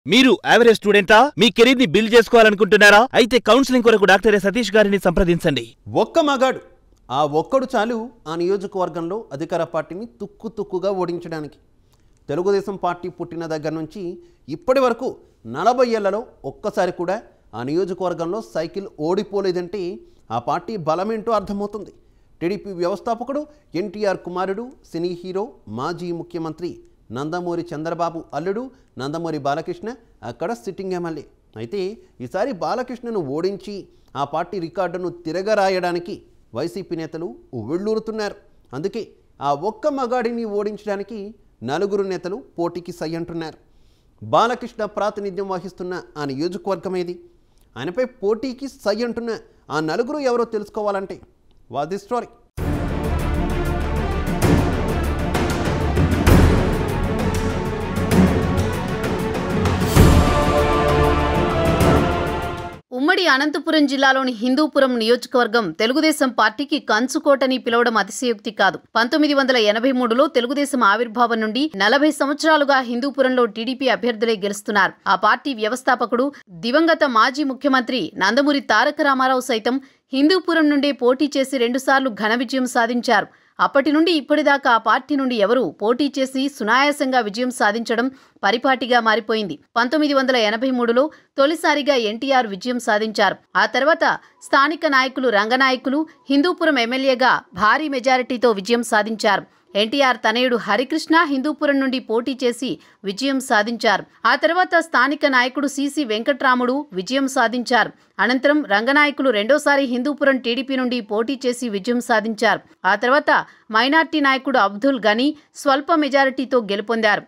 మీరు యావరేజ్ స్టూడెంటా మీ కెరీర్ ని బిల్డ్ చేసుకోవాలనుకుంటున్నారా అయితే కౌన్సిలింగ్ కొరకు డాక్టర్ ఎ సతీష్ గారిని సంప్రదించండి ఒక్క మగాడు ఆ ఒక్కడు చాలు ఆ నియోజకవర్గంలో అధికార పార్టీని తుక్కు తుక్కుగా ఓడించడానికి తెలుగుదేశం పార్టీ పుట్టిన దగ్గర నుంచి ఇప్పటి వరకు నలభై ఏళ్లలో ఒక్కసారి కూడా ఆ నియోజకవర్గంలో సైకిల్ ఓడిపోలేదంటే ఆ పార్టీ బలమేంటో అర్థమవుతుంది టీడీపీ వ్యవస్థాపకుడు ఎన్టీఆర్ కుమారుడు సినీ హీరో మాజీ ముఖ్యమంత్రి నందమూరి చంద్రబాబు అల్లుడు నందమూరి బాలకృష్ణ అక్కడ సిట్టింగ్ ఎమ్మెల్యే అయితే ఈసారి బాలకృష్ణను ఓడించి ఆ పార్టీ రికార్డును తిరగరాయడానికి వైసీపీ నేతలు ఉవ్విళ్ళూరుతున్నారు అందుకే ఆ ఒక్క మగాడిని ఓడించడానికి నలుగురు నేతలు పోటీకి సై అంటున్నారు బాలకృష్ణ ప్రాతినిధ్యం వహిస్తున్న ఆ నియోజకవర్గం ఏది ఆయనపై పోటీకి సై అంటున్న ఆ నలుగురు ఎవరో తెలుసుకోవాలంటే వాది స్టోరీ ఉమ్మడి అనంతపురం జిల్లాలోని హిందూపురం నియోజకవర్గం తెలుగుదేశం పార్టీకి కంచుకోటని పిలవడం అతిశయోక్తి కాదు పంతొమ్మిది వందల ఎనభై మూడులో తెలుగుదేశం ఆవిర్భావం నుండి నలభై సంవత్సరాలుగా హిందూపురంలో టీడీపీ అభ్యర్థులే గెలుస్తున్నారు ఆ పార్టీ వ్యవస్థాపకుడు దివంగత మాజీ ముఖ్యమంత్రి నందమూరి తారక రామారావు సైతం హిందూపురం నుండే పోటీ చేసి రెండుసార్లు ఘన విజయం సాధించారు అప్పటి నుండి ఇప్పటిదాకా ఆ పార్టీ నుండి ఎవరూ పోటీ చేసి సునాయాసంగా విజయం సాధించడం పరిపాటిగా మారిపోయింది పంతొమ్మిది వందల ఎనభై మూడులో తొలిసారిగా ఎన్టీఆర్ విజయం సాధించారు ఆ తర్వాత స్థానిక నాయకులు రంగనాయకులు హిందూపురం ఎమ్మెల్యేగా భారీ మెజారిటీతో విజయం సాధించారు ఎన్టీఆర్ తనయుడు హరికృష్ణ హిందూపురం నుండి పోటీ చేసి విజయం సాధించారు ఆ తర్వాత స్థానిక నాయకుడు సిసి వెంకట్రాముడు విజయం సాధించారు అనంతరం రంగనాయకులు రెండోసారి హిందూపురం టీడీపీ నుండి పోటీ చేసి విజయం సాధించారు ఆ తర్వాత మైనార్టీ నాయకుడు అబ్దుల్ గనీ స్వల్ప మెజారిటీతో గెలుపొందారు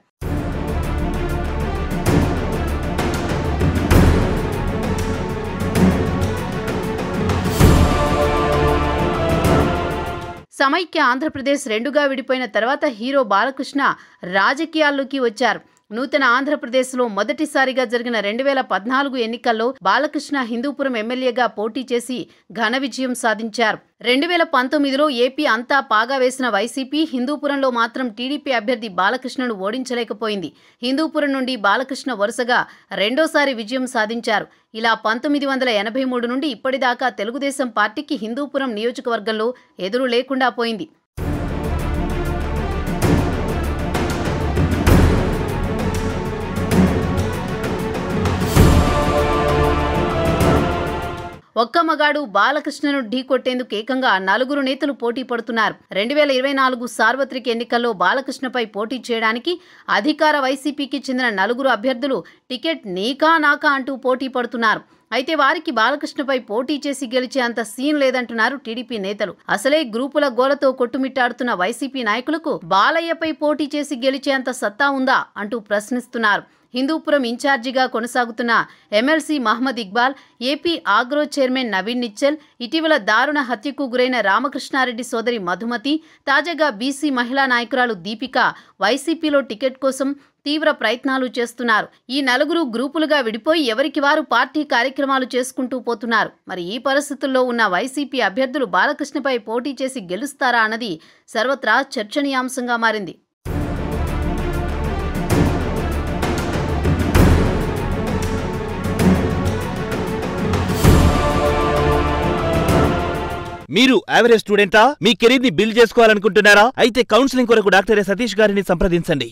సమైక్య ఆంధ్రప్రదేశ్ రెండుగా విడిపోయిన తర్వాత హీరో బాలకృష్ణ రాజకీయాల్లోకి వచ్చారు నూతన ఆంధ్రప్రదేశ్లో మొదటిసారిగా జరిగిన రెండు వేల పద్నాలుగు ఎన్నికల్లో బాలకృష్ణ హిందూపురం ఎమ్మెల్యేగా పోటీ చేసి ఘన విజయం సాధించారు రెండు వేల పంతొమ్మిదిలో ఏపీ అంతా పాగా వేసిన వైసీపీ హిందూపురంలో మాత్రం టీడీపీ అభ్యర్థి బాలకృష్ణను ఓడించలేకపోయింది హిందూపురం నుండి బాలకృష్ణ వరుసగా రెండోసారి విజయం సాధించారు ఇలా పంతొమ్మిది వందల ఎనభై మూడు నుండి ఇప్పటిదాకా తెలుగుదేశం పార్టీకి హిందూపురం నియోజకవర్గంలో ఎదురు లేకుండా పోయింది ఒక్క మగాడు బాలకృష్ణను ఢీకొట్టేందుకు ఏకంగా నలుగురు నేతలు పోటీ పడుతున్నారు రెండు వేల ఇరవై నాలుగు సార్వత్రిక ఎన్నికల్లో బాలకృష్ణపై పోటీ చేయడానికి అధికార వైసీపీకి చెందిన నలుగురు అభ్యర్థులు టికెట్ నీకా నాకా అంటూ పోటీ పడుతున్నారు అయితే వారికి బాలకృష్ణపై పోటీ చేసి గెలిచే అంత సీన్ లేదంటున్నారు టీడీపీ నేతలు అసలే గ్రూపుల గోలతో కొట్టుమిట్టాడుతున్న వైసీపీ నాయకులకు బాలయ్యపై పోటీ చేసి గెలిచే అంత సత్తా ఉందా అంటూ ప్రశ్నిస్తున్నారు హిందూపురం ఇన్ఛార్జిగా కొనసాగుతున్న MLC Mohammed Iqbal AP agro chairman Naveen Nischal ఇటీవల దారుణ హత్యకు గురైన రామకృష్ణారెడ్డి సోదరి మధుమతి తాజాగా బీసీ మహిళా నాయకురాలు దీపిక వైసీపీలో టికెట్ కోసం తీవ్ర ప్రయత్నాలు చేస్తున్నారు ఈ నలుగురు గ్రూపులుగా విడిపోయి ఎవరికి వారు పార్టీ కార్యక్రమాలు చేసుకుంటూ పోతున్నారు మరి ఈ పరిస్థితుల్లో ఉన్న వైసీపీ అభ్యర్థులు బాలకృష్ణపై పోటీ చేసి గెలుస్తారా అన్నది సర్వత్రా చర్చనీయాంశంగా మారింది మీరు యావరేజ్ స్టూడెంటా మీ కెరీర్ ని బిల్డ్ చేసుకోవాలనుకుంటున్నారా అయితే కౌన్సిలింగ్ కొరకు డాక్టర్ ఎ సతీష్ గారిని సంప్రదించండి